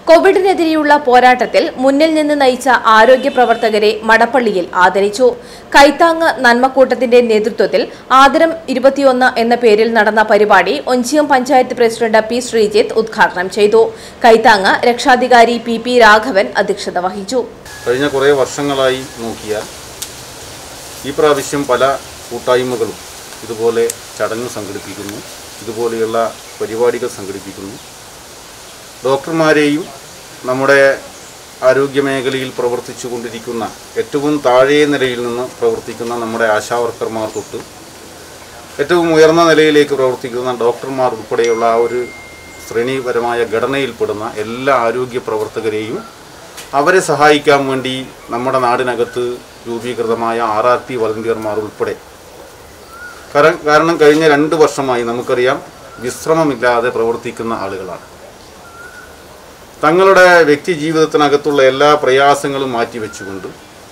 കോവിഡിനെതിരെയുള്ള പോരാട്ടത്തിൽ മുന്നിൽ നിന്ന് നയിച്ച ആരോഗ്യ പ്രവർത്തകരെ മടപ്പള്ളിയിൽ ആദരിച്ചു കൈത്താങ് നന്മക്കൂട്ടത്തിന്റെ നേതൃത്വത്തിൽ ആദരം ഇരുപത്തിയൊന്ന് എന്ന പേരിൽ നടന്ന പരിപാടി ഒഞ്ചിയം പഞ്ചായത്ത് പ്രസിഡന്റ് പി ശ്രീജിത്ത് ഉദ്ഘാടനം ചെയ്തു കൈത്താങ് രക്ഷാധികാരി പി പി രാഘവൻ അധ്യക്ഷത വഹിച്ചു കഴിഞ്ഞ കുറേ വർഷങ്ങളായി നോക്കിയാൽ ഈ പ്രാവശ്യം പല കൂട്ടായ്മകളും ഇതുപോലെ ചടങ്ങ് സംഘടിപ്പിക്കുന്നു ഇതുപോലെയുള്ള പരിപാടികൾ സംഘടിപ്പിക്കുന്നു ഡോക്ടർമാരെയും നമ്മുടെ ആരോഗ്യ മേഖലയിൽ പ്രവർത്തിച്ചു കൊണ്ടിരിക്കുന്ന ഏറ്റവും താഴേ നിലയിൽ നിന്ന് പ്രവർത്തിക്കുന്ന നമ്മുടെ ആശാവർക്കർമാർ തൊട്ട് ഏറ്റവും ഉയർന്ന നിലയിലേക്ക് പ്രവർത്തിക്കുന്ന ഡോക്ടർമാർ ഉൾപ്പെടെയുള്ള ആ ഒരു ശ്രേണിപരമായ ഘടനയിൽപ്പെടുന്ന എല്ലാ ആരോഗ്യ പ്രവർത്തകരെയും അവരെ സഹായിക്കാൻ വേണ്ടി നമ്മുടെ നാടിനകത്ത് രൂപീകൃതമായ ആർ ആർ ടി വളണ്ടിയർമാർ ഉൾപ്പെടെ കാരണം കാരണം കഴിഞ്ഞ രണ്ട് വർഷമായി നമുക്കറിയാം വിശ്രമമില്ലാതെ പ്രവർത്തിക്കുന്ന ആളുകളാണ് തങ്ങളുടെ വ്യക്തി ജീവിതത്തിനകത്തുള്ള എല്ലാ പ്രയാസങ്ങളും മാറ്റിവെച്ചുകൊണ്ട്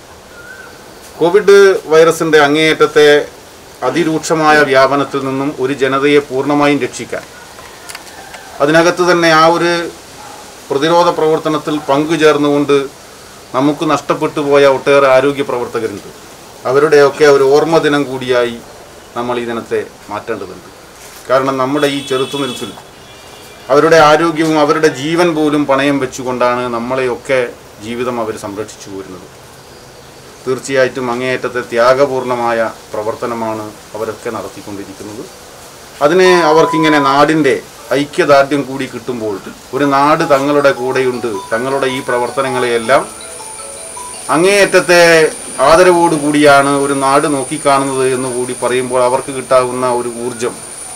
കോവിഡ് വൈറസിൻ്റെ അങ്ങേയറ്റത്തെ അതിരൂക്ഷമായ വ്യാപനത്തിൽ നിന്നും ഒരു ജനതയെ പൂർണ്ണമായും രക്ഷിക്കാൻ അതിനകത്ത് തന്നെ ആ ഒരു പ്രതിരോധ പ്രവർത്തനത്തിൽ പങ്കുചേർന്നുകൊണ്ട് നമുക്ക് നഷ്ടപ്പെട്ടു പോയ ഒട്ടേറെ ആരോഗ്യ പ്രവർത്തകരുണ്ട് അവരുടെയൊക്കെ ഒരു ഓർമ്മ ദിനം കൂടിയായി നമ്മൾ ഈ ദിനത്തെ മാറ്റേണ്ടതുണ്ട് കാരണം നമ്മുടെ ഈ ചെറുത്തുനിൽപ്പിൽ അവരുടെ ആരോഗ്യവും അവരുടെ ജീവൻ പോലും പണയം വെച്ചുകൊണ്ടാണ് നമ്മളെയൊക്കെ ജീവിതം അവർ സംരക്ഷിച്ചു പോരുന്നത് തീർച്ചയായിട്ടും അങ്ങേയറ്റത്തെ ത്യാഗപൂർണമായ പ്രവർത്തനമാണ് അവരൊക്കെ നടത്തിക്കൊണ്ടിരിക്കുന്നത് അതിന് അവർക്കിങ്ങനെ നാടിൻ്റെ ഐക്യദാർഢ്യം കൂടി കിട്ടുമ്പോൾ ഒരു നാട് തങ്ങളുടെ കൂടെയുണ്ട് തങ്ങളുടെ ഈ പ്രവർത്തനങ്ങളെയെല്ലാം അങ്ങേയറ്റത്തെ ആദരവോടുകൂടിയാണ് ഒരു നാട് നോക്കിക്കാണുന്നത് എന്ന് കൂടി പറയുമ്പോൾ അവർക്ക് കിട്ടാവുന്ന ഒരു ഊർജം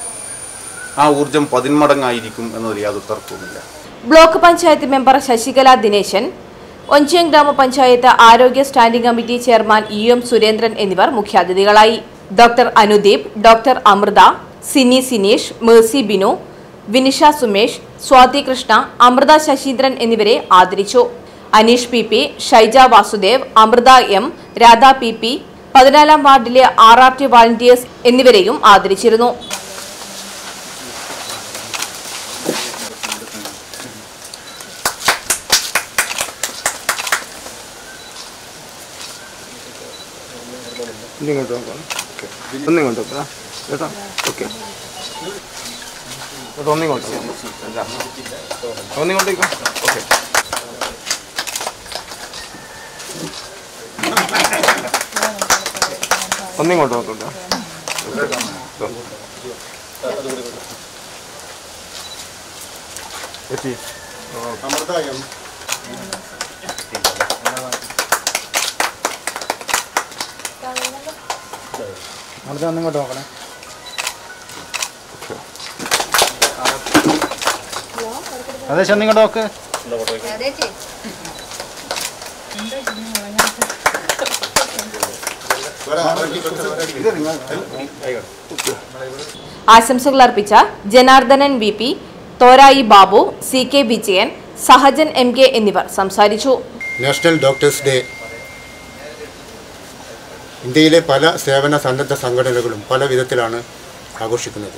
ആ ഊർജം പതിന്മടങ്ങായിരിക്കും എന്നതിൽ യാതൊരു തർക്കവുമില്ല ബ്ലോക്ക് പഞ്ചായത്ത് മെമ്പർ ശശികല ദിനേശൻ ഒഞ്ചിയം ഗ്രാമപഞ്ചായത്ത് ആരോഗ്യ standing committee chairman E M Surendran എന്നിവർ മുഖ്യാതിഥികളായി doctor Anudeep doctor Amritha Sini Sineesh Mercy Binu Vinisha Sumesh Swathi Krishna Amritha Sasheendran എന്നിവരെ ആദരിച്ചു Aneesh P P Shaija Vasudev Amritha M Radha P P പതിനാലാം വാർഡിലെ ആർ ആർ ടി വാളണ്ടിയേഴ്സ് എന്നിവരെയും ആദരിച്ചിരുന്നു ഒന്നിങ്ങോട്ട് നോക്കാം ഓക്കെ ഒന്നിങ്ങോട്ട് നോക്കാം കേട്ടോ ഓക്കെ കേട്ടോ ഒന്നിങ്ങോട്ട് ഒന്നിങ്ങോട്ടേക്കോ ഓക്കെ ഒന്നിങ്ങോട്ട് നോക്കട്ടോ എത്തി അടുത്ത ഒന്നിങ്ങോട്ട് നോക്കണേ അതെ ഒന്നിങ്ങോട്ട് നോക്ക് ആശംസകൾ അർപ്പിച്ച Janardhanan V P Thorayi Babu C K Vijayan Sahajan M K എന്നിവർ സംസാരിച്ചു നാഷണൽ ഡോക്ടേഴ്സ് ഡേ ഇന്ത്യയിലെ പല സേവന സന്നദ്ധ സംഘടനകളും പല വിധത്തിലാണ് ആഘോഷിക്കുന്നത്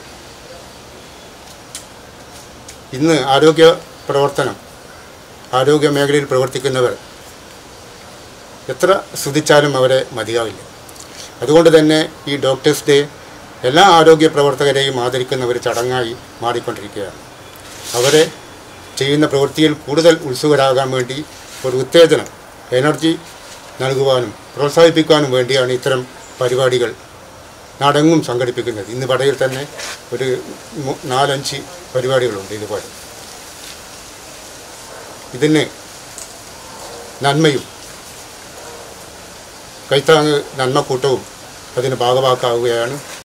ഇന്ന് ആരോഗ്യ പ്രവർത്തനം ആരോഗ്യ മേഖലയിൽ പ്രവർത്തിക്കുന്നവർ എത്ര സ്തുതിച്ചാലും അവരെ മതിയാവില്ല അതുകൊണ്ട് തന്നെ ഈ ഡോക്ടേഴ്സ് ഡേ എല്ലാ ആരോഗ്യ പ്രവർത്തകരെയും ആദരിക്കുന്ന ഒരു ചടങ്ങായി മാറിക്കൊണ്ടിരിക്കുകയാണ് അവരെ ചെയ്യുന്ന പ്രവൃത്തിയിൽ കൂടുതൽ ഉത്സുകരാകാൻ വേണ്ടി ഒരു ഉത്തേജനം എനർജി നൽകുവാനും പ്രോത്സാഹിപ്പിക്കാനും വേണ്ടിയാണ് ഇത്തരം പരിപാടികൾ നാടെങ്ങും സംഘടിപ്പിക്കുന്നത് ഇന്ന് പടയിൽ തന്നെ ഒരു മു- നാലഞ്ച് പരിപാടികളുണ്ട് ഇതുപോലെ ഇതിന് നന്മയും കൈത്താങ് നന്മക്കൂട്ടവും അതിന് ഭാഗമാക്കാവുകയാണ്